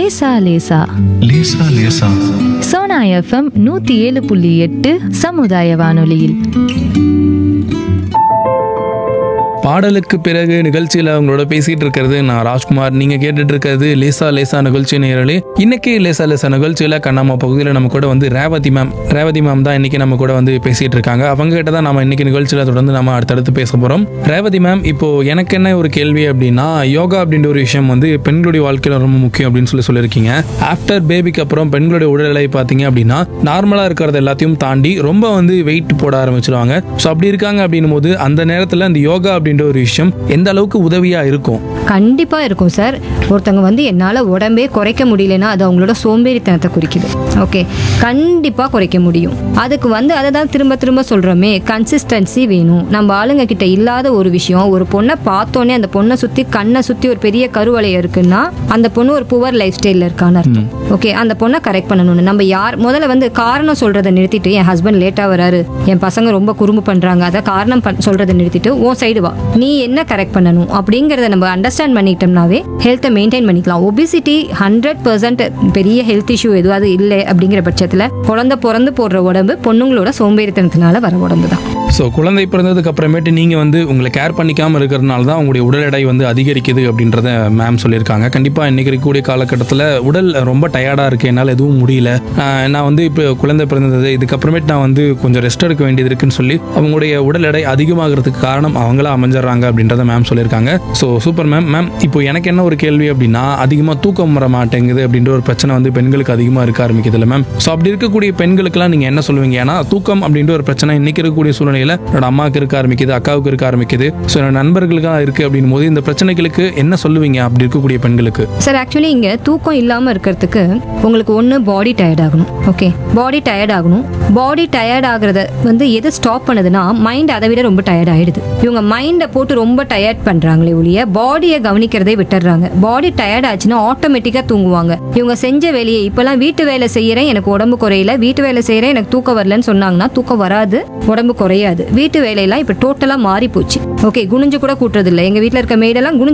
லேசா லேசா லேசா லேசா சோனா எஃப்எம் நூத்தி ஏழு புள்ளி எட்டு சமுதாய வானொலியில் பாடலுக்கு பிறகு நிகழ்ச்சியில் அவங்களோட பேசிட்டு இருக்கிறது நான் ராஜ்குமார் நீங்க கேட்டுட்டு இருக்கிறது லேசா லேசா நிகழ்ச்சி நேரலே இன்னைக்கு லேசா லேசா நிகழ்ச்சியில் கண்ணாம பகுதியில் நம்ம கூட வந்து ரேவதி மேம் ரேவதி மேம் தான் இன்னைக்கு நம்ம கூட வந்து பேசிட்டு இருக்காங்க அவங்க கிட்ட தான் நம்ம இன்னைக்கு நிகழ்ச்சியில் தொடர்ந்து நம்ம அடுத்தடுத்து பேச போறோம் ரேவதி மேம் இப்போ எனக்கு என்ன ஒரு கேள்வி அப்படின்னா யோகா அப்படின்ற ஒரு விஷயம் வந்து பெண்களுடைய வாழ்க்கையில ரொம்ப முக்கியம் அப்படின்னு சொல்லி சொல்லியிருக்கீங்க ஆஃப்டர் பேபிக்கு அப்புறம் பெண்களுடைய உடல்நிலை பார்த்தீங்க அப்படின்னா நார்மலா இருக்கிறது எல்லாத்தையும் தாண்டி ரொம்ப வந்து வெயிட் போட ஆரம்பிச்சிருவாங்க ஸோ அப்படி இருக்காங்க அப்படின்னும் போது அந்த நேரத்தில் அந்த யோகா அப்படின்ற ஒரு விஷயம் எந்த அளவுக்கு உதவியா இருக்கும் கண்டிப்பாக இருக்கும் சார் ஒருத்தவங்க வந்து என்னால் உடம்பே குறைக்க முடியலன்னா அது அவங்களோட சோம்பேறித்தனத்தை குறிக்குது ஓகே கண்டிப்பாக குறைக்க முடியும் அதுக்கு வந்து அதை தான் திரும்ப திரும்ப சொல்கிறோமே கன்சிஸ்டன்சி வேணும் நம்ம ஆளுங்க கிட்ட இல்லாத ஒரு விஷயம் ஒரு பொண்ணை பார்த்தோன்னே அந்த பொண்ணை சுற்றி கண்ணை சுற்றி ஒரு பெரிய கருவளையம் இருக்குன்னா அந்த பொண்ணு ஒரு புவர் லைஃப் ஸ்டைலில் இருக்கான்னு அர்த்தம் ஓகே அந்த பொண்ணை கரெக்ட் பண்ணணும்னு நம்ம யார் முதல்ல வந்து காரணம் சொல்கிறத நிறுத்திட்டு என் ஹஸ்பண்ட் லேட்டாக வராரு என் பசங்க ரொம்ப குறும்பு பண்ணுறாங்க அதை காரணம் பண் சொல்கிறத நிறுத்திட்டு உன் சைடு வா நீ என்ன கரெக்ட் பண்ணணும் அப்படிங்கிறத நம்ம அண்டர்ஸ்டாண்ட் பண்ணிக்கிட்டோம்னாவே ஹெல்த்தை மெயின்டைன் பண்ணிக்கலாம் ஒபிசிட்டி ஹண்ட்ரட் பர்சன்ட் பெரிய ஹெல்த் இஷ்யூ எதுவாவது இல்லை அப்படிங்கிற பட்சத்தில் குழந்தை பிறந்து போடுற உடம்பு பொண்ணுங்களோட சோம்பேறித்தனத்தினால வர உடம்பு தான் ஸோ குழந்தை பிறந்ததுக்கு அப்புறமேட்டு நீங்கள் வந்து உங்களை கேர் பண்ணிக்காமல் இருக்கிறதுனால தான் உங்களுடைய உடல் எடை வந்து அதிகரிக்குது அப்படின்றத மேம் சொல்லியிருக்காங்க கண்டிப்பாக இன்னைக்கு இருக்கக்கூடிய காலகட்டத்தில் உடல் ரொம்ப டயர்டாக இருக்கு என்னால் எதுவும் முடியல ஆஹ் நான் வந்து இப்போ குழந்தை பிறந்தது இதுக்கப்புறமேட்டு நான் வந்து கொஞ்சம் ரெஸ்ட் எடுக்க வேண்டியது இருக்குன்னு சொல்லி அவங்களுடைய உடல் எடை அதிகமாகிறதுக்கு காரணம் அவங்களா அமைஞ்சிடுறாங்க அப்படின்றத மேம் சொல்லியிருக்காங்க ஸோ சூப்பர் மேம் மேம் இப்போ எனக்கு என்ன ஒரு கேள்வி அப்படின்னா அதிகமாக தூக்கம் வர மாட்டேங்குது அப்படின்ற ஒரு பிரச்சனை வந்து பெண்களுக்கு அதிகமாக இருக்க ஆரம்பிக்குது இல்லை மேம் ஸோ அப்படி இருக்கக்கூடிய பெண்களுக்கெல்லாம் நீங்கள் என்ன சொல்லுவீங்க ஏன்னா தூக்கம் அப்படின்ற ஒரு பிரச்சனை இன்னைக்கு இருக்கக்கூடிய சூழ்நிலையில் என்னோட அம்மாவுக்கு இருக்க ஆரம்பிக்குது அக்காவுக்கு இருக்க ஆரம்பிக்குது ஸோ என்னோட நண்பர்களுக்காக இருக்கு அப்படின் போது இந்த பிரச்சனைகளுக்கு என்ன சொல்லுவீங்க அப்படி இருக்கக்கூடிய பெண்களுக்கு சார் ஆக்சுவலி இங்கே தூக்கம் இல்லாமல் இருக்கிறதுக்கு உங்களுக்கு ஒன்று பாடி டயர்ட் ஆகணும் ஓகே பாடி டயர்ட் ஆகணும் பாடி டயர்ட் ஆகுறத வந்து எது ஸ்டாப் பண்ணுதுன்னா மைண்ட் அதை விட ரொம்ப டயர்ட் ஆயிடுது இவங்க மைண்டை போட்டு ரொம்ப டயர்ட் பண்ணுறாங்களே ஒழிய பாடியை கவனிக்கிறதே விட்டுடுறாங்க பாடி டயர்ட் ஆச்சுன்னா ஆட்டோமேட்டிக்காக தூங்குவாங்க இவங்க செஞ்ச வேலையை இப்போலாம் வீட்டு வேலை செய்கிறேன் எனக்கு உடம்பு குறையல வீட்டு வேலை செய்கிறேன் எனக்கு தூக்கம் வரலன்னு சொன்னாங்கன்னா தூக்கம் வராது உடம்பு குறையாது வீட்டு வேலையெல்லாம் இப்போ டோட்டலாக மாறி போச்சு ஓகே குனிஞ்சு கூட கூட்டுறது இல்லை எங்கள் வீட்டில் இருக்க மேடெல்லாம் குனிஞ்சு